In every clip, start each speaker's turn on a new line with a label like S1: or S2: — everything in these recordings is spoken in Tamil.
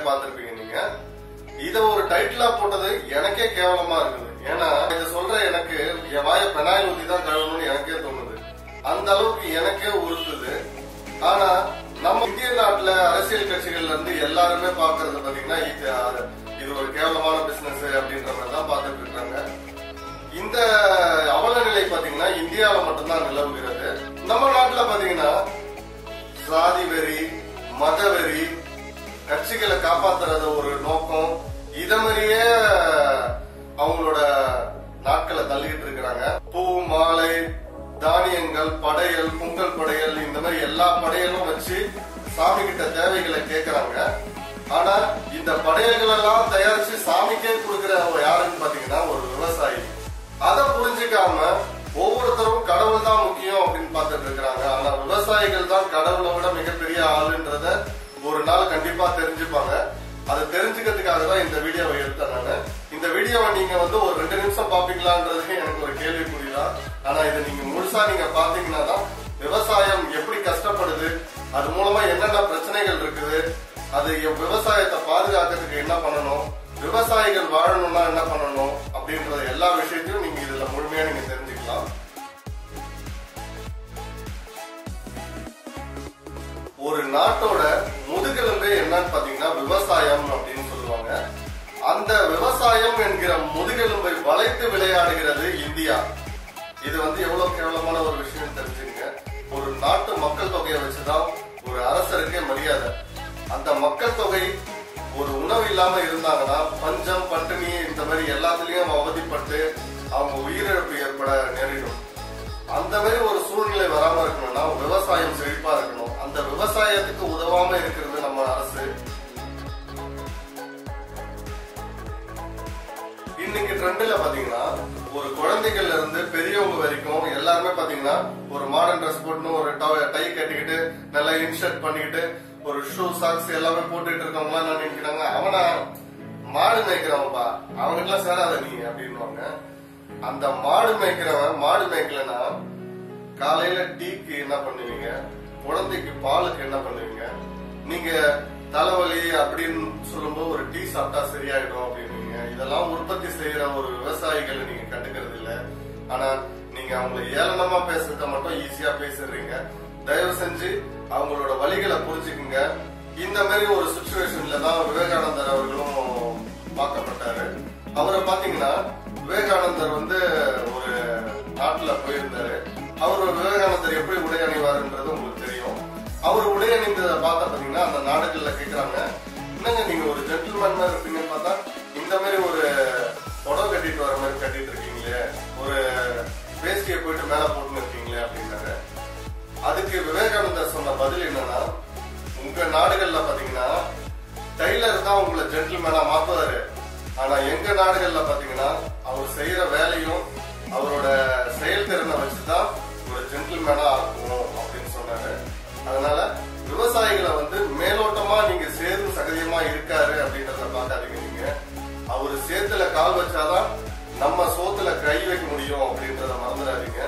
S1: பார்த்திருப்பீங்க நீங்க இத ஒரு டைட்டிலா போட்டது எனக்கே கேவலமா இருக்குது ஏன்னா இத சொல்ற எனக்கு என் வாய பெனாயில் ஊத்தி தான் கழுவணும்னு எனக்கே தோணுது அந்த அளவுக்கு எனக்கே உறுத்துது ஆனா நம்ம இந்திய நாட்டுல அரசியல் கட்சிகள்ல இருந்து எல்லாருமே பாக்குறது பாத்தீங்கன்னா இது இது ஒரு கேவலமான பிசினஸ் அப்படின்ற மாதிரி தான் பார்த்துட்டு இருக்காங்க இந்த அவல நிலை பாத்தீங்கன்னா இந்தியாவில மட்டும்தான் நிலவுகிறது நம்ம நாட்டுல பாத்தீங்கன்னா சாதி வெறி மத வெறி கட்சிகளை காப்பாத்துறது ஒரு நோக்கம் இத மாதிரியே அவங்களோட நாட்களை தள்ளிட்டு இருக்கிறாங்க பூ மாலை தானியங்கள் படையல் பொங்கல் படையல் இந்த மாதிரி எல்லா படையலும் வச்சு சாமி கிட்ட தேவைகளை கேக்குறாங்க ஆனா இந்த படையல்கள் எல்லாம் தயாரிச்சு சாமிக்கே கொடுக்கிற யாருன்னு பாத்தீங்கன்னா ஒரு விவசாயி அதை புரிஞ்சுக்காம ஒவ்வொருத்தரும் கடவுள் தான் முக்கியம் அப்படின்னு பார்த்துட்டு இருக்கிறாங்க ஆனா விவசாயிகள் தான் கடவுளை விட மிகப்பெரிய ஆளுன்றத ஒரு நாள் கண்டிப்பா தெரிஞ்சுப்பாங்க அதை தெரிஞ்சுக்கிறதுக்காக தான் இந்த வீடியோவை எடுத்தேன் நானு இந்த வீடியோவை நீங்க வந்து ஒரு ரெண்டு நிமிஷம் பாப்பீங்களான்றது எனக்கு ஒரு கேள்விக்குறிதான் ஆனா இதை நீங்க முழுசா நீங்க பாத்தீங்கன்னா தான் விவசாயம் எப்படி கஷ்டப்படுது அது மூலமா என்னென்ன பிரச்சனைகள் இருக்குது அது எ- விவசாயத்தை பாதுகாக்கிறதுக்கு என்ன பண்ணணும் விவசாயிகள் வாழணும்னா என்ன பண்ணணும் அப்படின்றத எல்லா விஷயத்தையும் நீங்க இதுல முழுமையா நீங்க தெரிஞ்சுக்கலாம் ஒரு நாட்டோட முதுகெலும்பே என்னன்னு பாத்தீங்கன்னா விவசாயம் அப்படின்னு சொல்லுவாங்க அந்த விவசாயம் என்கிற முதுகெலும்பை வளைத்து விளையாடுகிறது இந்தியா இது வந்து எவ்வளவு கேவலமான ஒரு விஷயம் தெரிஞ்சுங்க ஒரு நாட்டு மக்கள் தொகையை வச்சுதான் ஒரு அரசருக்கே மரியாதை அந்த மக்கள் தொகை ஒரு உணவு இல்லாம இருந்தாங்கன்னா பஞ்சம் பட்டினி இந்த மாதிரி எல்லாத்துலயும் அவதிப்பட்டு அவங்க உயிரிழப்பு ஏற்பட நேரிடும் அந்த மாதிரி ஒரு சூழ்நிலை வராம இருக்கணும்னா விவசாயம் செழிப்பா இருக்கணும் அந்த விவசாயத்துக்கு உதவாம இருக்கிறது நம்ம அரசு இன்னைக்கு ட்ரெண்ட்ல பாத்தீங்கன்னா ஒரு குழந்தைகள்ல இருந்து பெரியவங்க வரைக்கும் எல்லாருமே பாத்தீங்கன்னா ஒரு மாடர்ன் ட்ரெஸ் போட்டு ஒரு டை கட்டிக்கிட்டு நல்லா இன்ஷர்ட் பண்ணிக்கிட்டு ஒரு ஷூ சாக்ஸ் எல்லாமே போட்டுட்டு இருக்கவங்க எல்லாம் என்ன நினைக்கிறாங்க அவனா மாடு மேய்க்கிறவன்பா அவனுக்குலாம் சேராத நீ அப்படின்னுவாங்க அந்த மாடு மேய்க்கிறவன் மாடு மேய்க்கலன்னா காலையில டீக்கு என்ன பண்ணுவீங்க குழந்தைக்கு பாலுக்கு என்ன பண்ணுவீங்க நீங்க தலைவலி அப்படின்னு சொல்லும்போது ஒரு டீ சாப்பிட்டா சரியாயிடும் அப்படின்னுவீங்க இதெல்லாம் உற்பத்தி செய்யற ஒரு விவசாயிகளை நீங்க கண்டுக்கிறது இல்ல ஆனா நீங்க அவங்களை ஏளனமா பேசுறத மட்டும் ஈஸியா பேசுறீங்க தயவு செஞ்சு அவங்களோட வழிகளை புரிஞ்சுக்குங்க இந்த மாதிரி ஒரு சுச்சுவேஷன்ல தான் விவேகானந்தர் அவர்களும் பார்க்கப்பட்டாரு அவரை பாத்தீங்கன்னா விவேகானந்தர் வந்து ஒரு நாட்டுல போயிருந்தாரு அவர் விவேகானந்தர் எப்படி உடை அணிவாருன்றது உங்களுக்கு தெரியும் அவர் உடை அணிந்ததை பார்த்தா பாத்தீங்கன்னா அந்த நாடுகள்ல கேக்குறாங்க என்னங்க நீங்க ஒரு ஜென்டில்மேன் மாதிரி இருப்பீங்கன்னு பார்த்தா இந்த மாதிரி ஒரு புடவை கட்டிட்டு வர மாதிரி கட்டிட்டு இருக்கீங்களே ஒரு வேஷ்டியை போயிட்டு மேல போட்டுன்னு இருக்கீங்களே அப்படின்னாரு அதுக்கு விவேகானந்தர் சொன்ன பதில் என்னன்னா உங்க நாடுகள்ல பாத்தீங்கன்னா டைலர் தான் உங்களை ஜென்டில்மேனா மாத்துவாரு ஆனா எங்க நாடுகள்ல பாத்தீங்கன்னா அவர் செய்யற வேலையும் அவரோட செயல்திறனை வச்சுதான் ஒரு ஜென்டில்மேனா ஆக்கும் அப்படின்னு சொன்னாரு அதனால விவசாயிகளை வந்து மேலோட்டமா நீங்க சேர்ந்து சகதியமா இருக்காரு அப்படின்றத பார்க்காதீங்க நீங்க அவரு சேத்துல கால் வச்சாதான் நம்ம சோத்துல கை வைக்க முடியும் அப்படின்றத மறந்துடாதீங்க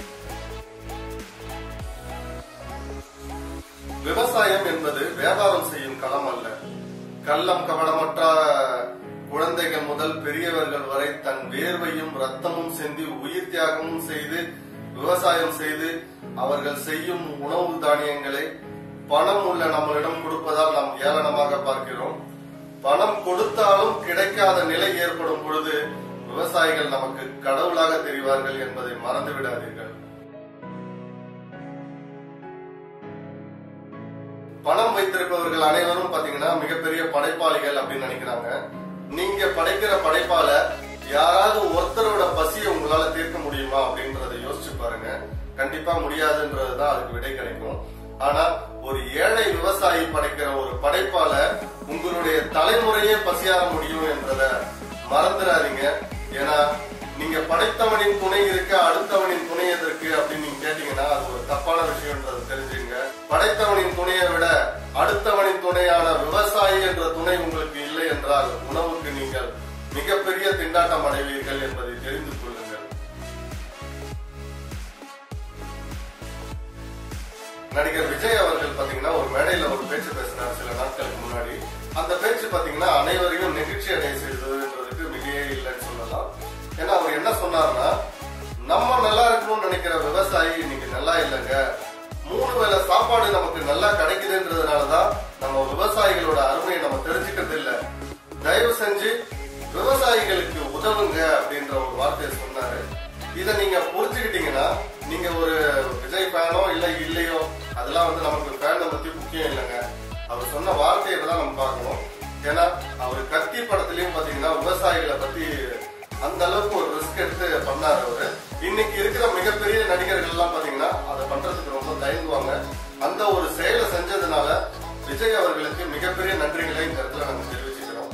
S1: விவசாயம் என்பது வியாபாரம் செய்யும் களம் அல்ல கள்ளம் கவனமற்ற குழந்தைகள் முதல் பெரியவர்கள் வரை தன் வேர்வையும் ரத்தமும் சிந்தி உயிர் தியாகமும் செய்து விவசாயம் செய்து அவர்கள் செய்யும் உணவு தானியங்களை பணம் உள்ள நம்மளிடம் கொடுப்பதால் நாம் ஏளனமாக பார்க்கிறோம் பணம் கொடுத்தாலும் கிடைக்காத நிலை ஏற்படும் பொழுது விவசாயிகள் நமக்கு கடவுளாக தெரிவார்கள் என்பதை மறந்து விடாதீர்கள் பணம் வைத்திருப்பவர்கள் அனைவரும் பாத்தீங்கன்னா மிகப்பெரிய படைப்பாளிகள் அப்படின்னு நினைக்கிறாங்க நீங்க படைக்கிற படைப்பால யாராவது ஒருத்தரோட பசியை உங்களால தீர்க்க முடியுமா அப்படின்றத யோசிச்சு பாருங்க கண்டிப்பா முடியாதுன்றதுதான் அதுக்கு விடை கிடைக்கும் ஆனா ஒரு ஏழை விவசாயி படைக்கிற ஒரு படைப்பால உங்களுடைய தலைமுறையே பசியார முடியும் என்றத மறந்துடாதீங்க ஏன்னா நீங்க படைத்தவனின் துணை இருக்க அடுத்தவனின் துணை எதற்கு அப்படின்னு நீங்க கேட்டீங்கன்னா அது ஒரு தப்பான விஷயம்ன்றது தெரிஞ்சுங்க படைத்தவனின் துணையை விட அடுத்தவனின் துணையான விவசாயி என்ற துணை உங்களுக்கு இல்லை என்றால் உணவுக்கு நீங்கள் மிகப்பெரிய திண்டாட்டம் அடைவீர்கள் என்பதை தெரிந்து கொள்ளுங்கள் நடிகர் விஜய் அவர்கள் பாத்தீங்கன்னா ஒரு மேடையில ஒரு பேச்சு பேசினார் சில நாட்களுக்கு முன்னாடி அந்த பேச்சு பாத்தீங்கன்னா அனைவரையும் நெகிழ்ச்சி அடைய செய்ததுன்றதுக்கு மிகையே இல்லைன்னு சொல்லலாம் ஏன்னா அவர் என்ன சொன்னார்னா நம்ம நல்லா இருக்கணும்னு நினைக்கிற விவசாயி இன்னைக்கு நல்லா இல்லைங்க மூணு வேளை சாப்பாடு நமக்கு நல்லா கிடைக்குதுன்றதுனாலதான் நம்ம விவசாயிகளோட அருமையை நம்ம தெரிஞ்சுக்கிறது இல்ல தயவு செஞ்சு விவசாயிகளுக்கு உதவுங்க அப்படின்ற ஒரு வார்த்தையை சொன்னாரு இத நீங்க புரிஞ்சுக்கிட்டீங்கன்னா நீங்க ஒரு விஜய் ஃபேனோ இல்ல இல்லையோ அதெல்லாம் வந்து நமக்கு ஃபேனை பத்தி முக்கியம் இல்லைங்க அவர் சொன்ன வார்த்தையை தான் நம்ம பார்க்கணும் ஏன்னா அவர் கத்தி படத்துலயும் பாத்தீங்கன்னா விவசாயிகளை பத்தி அந்த அளவுக்கு ஒரு ரிஸ்க் எடுத்து பண்ணாரு அவரு இன்னைக்கு இருக்கிற மிகப்பெரிய நடிகர்கள் எல்லாம் பாத்தீங்கன்னா அதை பண்றதுக்கு ரொம்ப தயங்குவாங்க அந்த ஒரு செயலை செஞ்சதுனால விஜய் அவர்களுக்கு மிகப்பெரிய நன்றிகளை இந்த இடத்துல நாங்க தெரிவிச்சுக்கிறோம்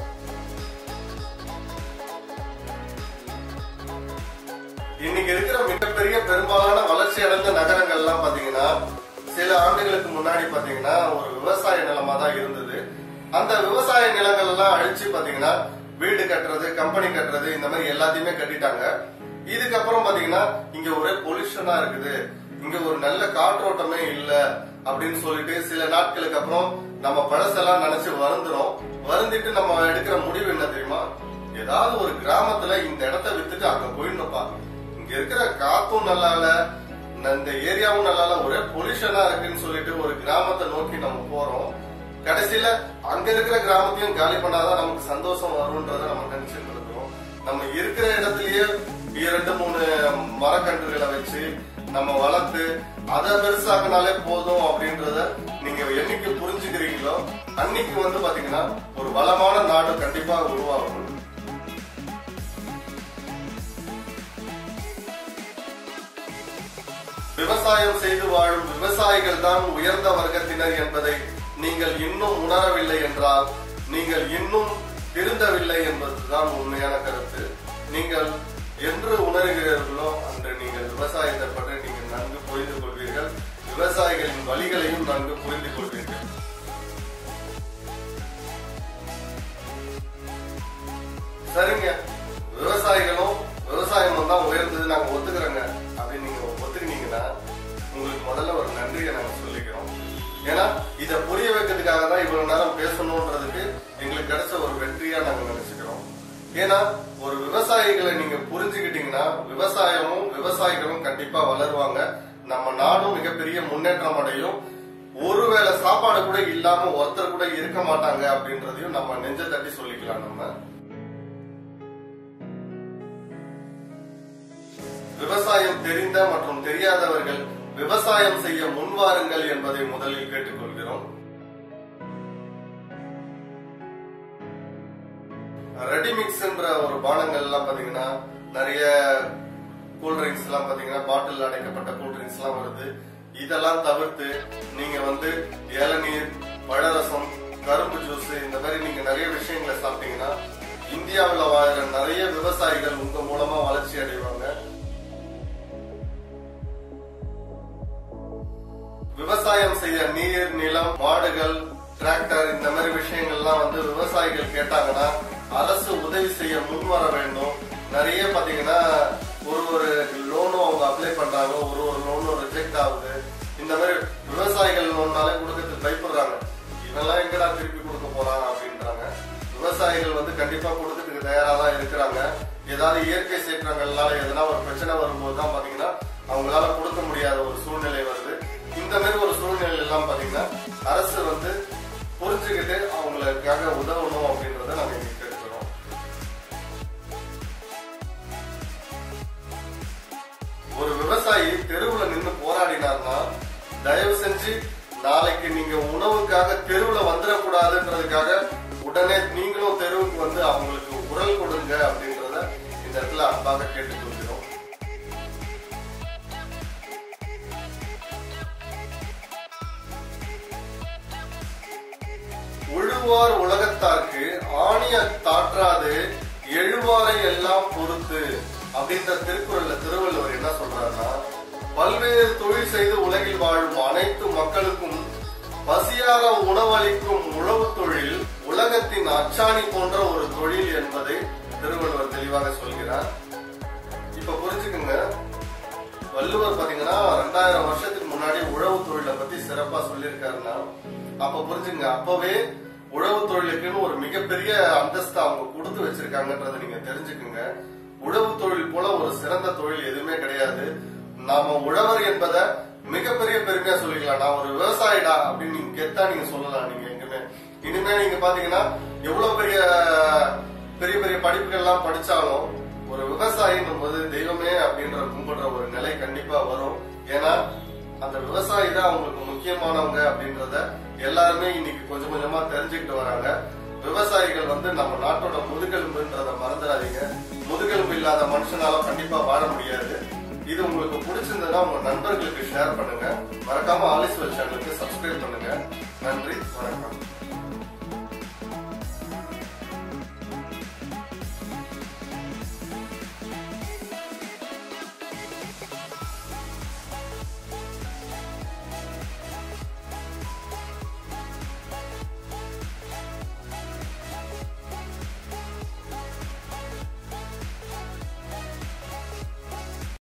S1: இன்னைக்கு இருக்கிற மிகப்பெரிய பெரும்பாலான வளர்ச்சி அடைந்த நகரங்கள் எல்லாம் பாத்தீங்கன்னா சில ஆண்டுகளுக்கு முன்னாடி பாத்தீங்கன்னா ஒரு விவசாய நிலமா தான் இருந்தது அந்த விவசாய நிலங்கள் எல்லாம் அழிச்சு பாத்தீங்கன்னா வீடு கட்டுறது கம்பெனி கட்டுறது இந்த மாதிரி எல்லாத்தையுமே கட்டிட்டாங்க இதுக்கப்புறம் பாத்தீங்கன்னா இங்க ஒரே பொல்யூஷனா இருக்குது இங்க ஒரு நல்ல காற்றோட்டமே இல்ல அப்படின்னு சொல்லிட்டு சில நாட்களுக்கு அப்புறம் நம்ம பழசெல்லாம் நினைச்சு வருந்துறோம் வருந்திட்டு நம்ம எடுக்கிற முடிவு என்ன தெரியுமா ஏதாவது ஒரு கிராமத்துல இந்த இடத்த வித்துட்டு அங்க போயிடணும்ப்பா இங்க இருக்கிற காத்தும் நல்லா இல்ல இந்த ஏரியாவும் நல்லா இல்ல ஒரே பொல்யூஷனா இருக்குன்னு சொல்லிட்டு ஒரு கிராமத்தை நோக்கி நம்ம போறோம் கடைசியில அங்க இருக்கிற கிராமத்தையும் காலி பண்ணாதான் நமக்கு சந்தோஷம் வரும்ன்றத நம்ம நினைச்சிட்டு இருக்கிறோம் நம்ம இருக்கிற இடத்துலயே இரண்டு மூணு மரக்கன்றுகளை வச்சு நம்ம வளர்த்து அதை பெருசாக்குனாலே போதும் அப்படின்றத நீங்க என்னைக்கு புரிஞ்சுக்கிறீங்களோ அன்னைக்கு வந்து பாத்தீங்கன்னா ஒரு வளமான நாடு கண்டிப்பா உருவாகும் விவசாயம் செய்து வாழும் விவசாயிகள் தான் உயர்ந்த வர்க்கத்தினர் என்பதை நீங்கள் இன்னும் உணரவில்லை என்றால் நீங்கள் இன்னும் திருந்தவில்லை என்பதுதான் உண்மையான கருத்து நீங்கள் என்று உணர்கிறீர்களோ அன்று நீங்கள் விவசாயத்தை பற்றி நீங்கள் நன்கு புரிந்து கொள்வீர்கள் விவசாயிகளின் வழிகளையும் நன்கு புரிந்து கொள்வீர்கள் சரிங்க விவசாயிகளும் விவசாயம் தான் உயர்ந்தது நாங்க ஒத்துக்கிறோங்க அப்படின்னு நீங்க ஒத்துக்கினீங்கன்னா உங்களுக்கு முதல்ல ஒரு நன்றியை நாங்க சொல்லிக்கிறோம் ஏன்னா இத புரிய வைக்கிறதுக்காக தான் இவ்வளவு நேரம் பேசணும்ன்றதுக்கு எங்களுக்கு கிடைச்ச ஒரு வெற்றியா நாங்க நினைச்சுக்கிறோம் ஏன்னா ஒரு விவசாயிகளை நீங்க புரிஞ்சுக்கிட்டீங்கன்னா விவசாயமும் விவசாயிகளும் கண்டிப்பா வளருவாங்க நம்ம நாடும் மிகப்பெரிய முன்னேற்றம் அடையும் ஒருவேளை சாப்பாடு கூட இல்லாம ஒருத்தர் கூட இருக்க மாட்டாங்க அப்படின்றதையும் நம்ம நெஞ்ச தட்டி சொல்லிக்கலாம் நம்ம விவசாயம் தெரிந்த மற்றும் தெரியாதவர்கள் விவசாயம் செய்ய முன்வாருங்கள் என்பதை முதலில் கேட்டுக்கொள்கிறோம் ரெடிமிக்ஸ் என்ற ஒரு பானங்கள் எல்லாம் பாத்தீங்கன்னா நிறைய கூல்ட்ரிங்க்ஸ் எல்லாம் பாத்தீங்கன்னா பாட்டில் அடைக்கப்பட்ட கூல்ட்ரிங்க்ஸ் எல்லாம் வருது இதெல்லாம் தவிர்த்து நீங்க வந்து இளநீர் பழரசம் கரும்பு ஜூஸ் இந்த மாதிரி நீங்க நிறைய விஷயங்களை சாப்பிட்டீங்கன்னா இந்தியாவில் வாழ்ற நிறைய விவசாயிகள் உங்க மூலமா வளர்ச்சி அடைவாங்க விவசாயம் செய்ய நீர் நிலம் மாடுகள் டிராக்டர் இந்த மாதிரி விஷயங்கள்லாம் வந்து விவசாயிகள் கேட்டாங்கன்னா அரசு உதவி செய்ய முன் வர வேண்டும் நிறைய பாத்தீங்கன்னா ஒரு ஒரு லோனும் அவங்க அப்ளை பண்றாங்க ஒரு ஒரு லோனும் ரிஜெக்ட் ஆகுது இந்த மாதிரி விவசாயிகள் லோன்னாலே கொடுக்கறதுக்கு பயப்படுறாங்க இவெல்லாம் எங்கடா திருப்பி கொடுக்க போறான் அப்படின்றாங்க விவசாயிகள் வந்து கண்டிப்பா கொடுக்கறதுக்கு தயாரா தான் இருக்கிறாங்க ஏதாவது இயற்கை சீற்றங்கள்னால எதனா ஒரு பிரச்சனை வரும்போது தான் பாத்தீங்கன்னா அவங்களால கொடுக்க முடியாத ஒரு சூழ்நிலை வருது இந்த மாதிரி ஒரு சூழ்நிலை எல்லாம் பாத்தீங்கன்னா அரசு வந்து புரிஞ்சுக்கிட்டு அவங்களுக்காக உதவணும் அப்படின்றத நாங்க இன்னைக்கு கேட்கிறோம் ஒரு விவசாயி தெருவுல நின்னு போராடினார்னா தயவு செஞ்சு நாளைக்கு நீங்க உணவுக்காக தெருவுல வந்துடக்கூடாதுன்றதுக்காக உடனே நீங்களும் தெருவுக்கு வந்து அவங்களுக்கு குரல் கொடுங்க அப்படின்றத இந்த இடத்துல அன்பாக கேட்டுக்கொள்கிறோம் உழுவார் உலகத்தார்க்கு ஆணிய தாற்றாது எழுவாரை எல்லாம் பொறுத்து அப்படின்ற திருக்குறள்ல திருவள்ளுவர் என்ன சொல்றாருன்னா பல்வேறு தொழில் செய்து உலகில் வாழும் அனைத்து மக்களுக்கும் பசியார உணவளிக்கும் உழவு தொழில் உலகத்தின் அச்சாணி போன்ற ஒரு தொழில் என்பதை திருவள்ளுவர் தெளிவாக சொல்கிறார் இப்ப புரிஞ்சுக்குங்க வள்ளுவர் பாத்தீங்கன்னா ரெண்டாயிரம் வருஷத்துக்கு முன்னாடி உழவு தொழிலை பத்தி சிறப்பா சொல்லியிருக்காருன்னா அப்ப புரிஞ்சுங்க அப்பவே உழவு தொழிலுக்குன்னு ஒரு மிகப்பெரிய அந்தஸ்து அவங்க கொடுத்து வச்சிருக்காங்கன்றதை நீங்க தெரிஞ்சுக்குங்க உழவு தொழில் போல ஒரு சிறந்த தொழில் எதுவுமே கிடையாது நாம உழவர் என்பதை மிகப்பெரிய பெருமையா சொல்லிக்கலாம் நான் ஒரு விவசாயிடா அப்படின்னு நீங்க கெத்தா நீங்க சொல்லலாம் நீங்க எங்குமே இனிமே நீங்க பாத்தீங்கன்னா எவ்வளவு பெரிய பெரிய பெரிய படிப்புகள் எல்லாம் படிச்சாலும் ஒரு விவசாயின்னும் போது தெய்வமே அப்படின்ற கும்பிடுற ஒரு நிலை கண்டிப்பா வரும் ஏன்னா அந்த விவசாயி தான் அவங்களுக்கு முக்கியமானவங்க அப்படின்றத எல்லாருமே இன்னைக்கு கொஞ்சம் கொஞ்சமா தெரிஞ்சுக்கிட்டு வராங்க விவசாயிகள் வந்து நம்ம நாட்டோட முதுகெலும்புன்றத மறந்துடாதீங்க முதுகெலும்பு இல்லாத மனுஷனால கண்டிப்பா வாழ முடியாது இது உங்களுக்கு பிடிச்சிருந்ததுன்னா உங்க நண்பர்களுக்கு ஷேர் பண்ணுங்க மறக்காம ஆலிஸ்வல் சேனலுக்கு சப்ஸ்கிரைப் பண்ணுங்க நன்றி வணக்கம்